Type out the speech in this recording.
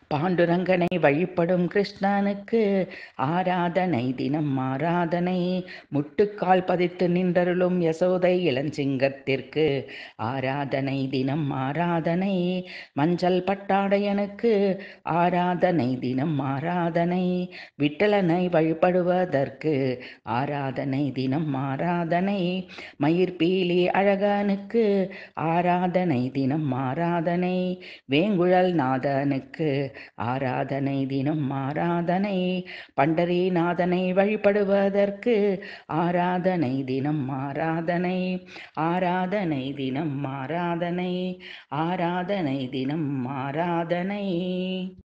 பாண்டுரங்கனை வழிபடும் கிருஷ்ணனுக்கு ஆராதனை தினம் ஆராதனை முட்டுக்கால் பதித்து நின்றருளும் யசோதை இளஞ்சிங்கத்திற்கு ஆராதனை தினம் ஆராதனை மஞ்சள் பட்டாடையனுக்கு ஆராதனை தினம் ஆராதனை விட்டலனை வழிபடுவதற்கு ஆராதனை தினம் ஆராதனை மயிர்பீலி அழகனுக்கு ஆராதனை தினம் ஆராதனை வேங்குழல் நாதனுக்கு ஆராதனை தினம் ஆராதனை பண்டரிநாதனை வழிபடுவதற்கு ஆராதனை தினம் ஆராதனை ஆராதனை தினம் ஆராதனை ஆராதனை தினம் ஆராதனை